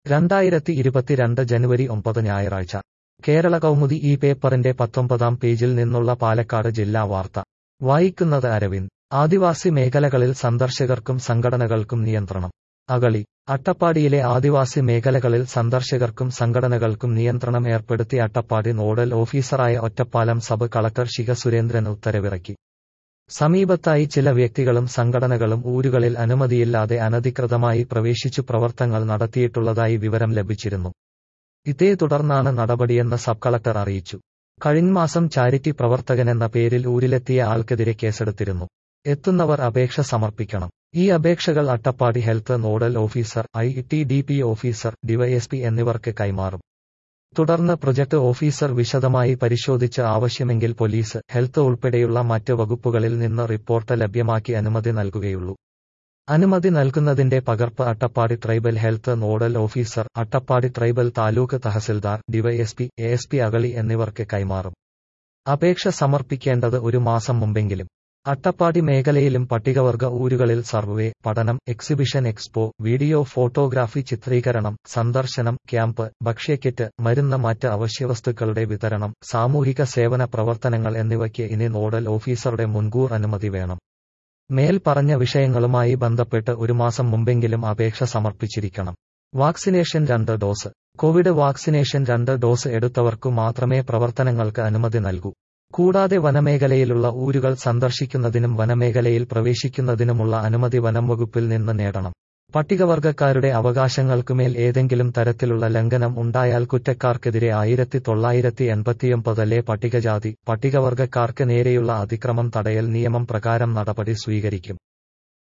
രണ്ടായിരത്തി ഇരുപത്തിരണ്ട് ജനുവരി ഒമ്പത് ഞായറാഴ്ച കേരള കൗമുദി ഈ പേപ്പറിന്റെ പത്തൊമ്പതാം പേജിൽ നിന്നുള്ള പാലക്കാട് ജില്ലാ വാർത്ത വായിക്കുന്നത് അരവിന്ദ് ആദിവാസി മേഖലകളിൽ സന്ദർശകർക്കും സംഘടനകൾക്കും നിയന്ത്രണം അകളി അട്ടപ്പാടിയിലെ ആദിവാസി മേഖലകളിൽ സന്ദർശകർക്കും സംഘടനകൾക്കും നിയന്ത്രണം ഏർപ്പെടുത്തി അട്ടപ്പാടി നോഡൽ ഓഫീസറായ ഒറ്റപ്പാലം സബ് കളക്ടർ ശിഖ സുരേന്ദ്രൻ ഉത്തരവിറക്കി സമീപത്തായി ചില വ്യക്തികളും സംഘടനകളും ഊരുകളിൽ അനുമതിയില്ലാതെ അനധികൃതമായി പ്രവേശിച്ചു പ്രവർത്തനങ്ങൾ നടത്തിയിട്ടുള്ളതായി വിവരം ലഭിച്ചിരുന്നു ഇതേ തുടർന്നാണ് നടപടിയെന്ന് സബ് കളക്ടർ അറിയിച്ചു കഴിഞ്ഞമാസം ചാരിറ്റി പ്രവർത്തകനെന്ന പേരിൽ ഊരിലെത്തിയ ആൾക്കെതിരെ കേസെടുത്തിരുന്നു എത്തുന്നവർ അപേക്ഷ സമർപ്പിക്കണം ഈ അപേക്ഷകൾ Attappadi health nodal officer I T D P officer DYSP എന്നിവർക്ക് കൈമാറും തുടർന്ന് പ്രൊജക്ട് ഓഫീസർ വിശദമായി പരിശോധിച്ച് ആവശ്യമെങ്കിൽ പോലീസ് ഹെൽത്ത് ഉൾപ്പെടെയുള്ള മറ്റ് വകുപ്പുകളിൽ നിന്ന് റിപ്പോർട്ട് ലഭ്യമാക്കി അനുമതി നൽകുകയുള്ളൂ അനുമതി നൽകുന്നതിന്റെ പകർപ്പ് Attappadi tribal health nodal officer Attappadi tribal taluk തഹസിൽദാർ DYSP A S P Agali എന്നിവർക്ക് കൈമാറും അപേക്ഷ സമർപ്പിക്കേണ്ടത് ഒരു മാസം മുമ്പെങ്കിലും അട്ടപ്പാടി മേഖലയിലും പട്ടികവർഗ ഊരുകളിൽ സർവേ പഠനം എക്സിബിഷൻ എക്സ്പോ വീഡിയോ ഫോട്ടോഗ്രാഫി ചിത്രീകരണം സന്ദർശനം ക്യാമ്പ് ഭക്ഷ്യക്കിറ്റ് മരുന്ന് മറ്റ് അവശ്യവസ്തുക്കളുടെ വിതരണം സാമൂഹിക സേവന പ്രവർത്തനങ്ങൾ എന്നിവയ്ക്ക് ഇനി നോഡൽ ഓഫീസറുടെ മുൻകൂർ അനുമതി വേണം മേൽ പറഞ്ഞ വിഷയങ്ങളുമായി ബന്ധപ്പെട്ട് ഒരു മാസം മുമ്പെങ്കിലും അപേക്ഷ സമർപ്പിച്ചിരിക്കണം വാക്സിനേഷൻ രണ്ട് ഡോസ് കോവിഡ് വാക്സിനേഷൻ രണ്ട് ഡോസ് എടുത്തവർക്കു മാത്രമേ പ്രവർത്തനങ്ങൾക്ക് അനുമതി നൽകൂ കൂടാതെ വനമേഖലയിലുള്ള ഊരുകൾ സന്ദർശിക്കുന്നതിനും വനമേഖലയിൽ പ്രവേശിക്കുന്നതിനുമുള്ള അനുമതി വനം വകുപ്പിൽ നിന്ന് നേടണം പട്ടികവർഗക്കാരുടെ അവകാശങ്ങൾക്കുമേൽ ഏതെങ്കിലും തരത്തിലുള്ള ലംഘനം ഉണ്ടായാൽ കുറ്റക്കാർക്കെതിരെ ആയിരത്തി തൊള്ളായിരത്തി എൺപത്തിയൊമ്പതിലെ പട്ടികജാതി പട്ടികവർഗക്കാർക്ക് നേരെയുള്ള അതിക്രമം തടയൽ നിയമം പ്രകാരം നടപടി സ്വീകരിക്കും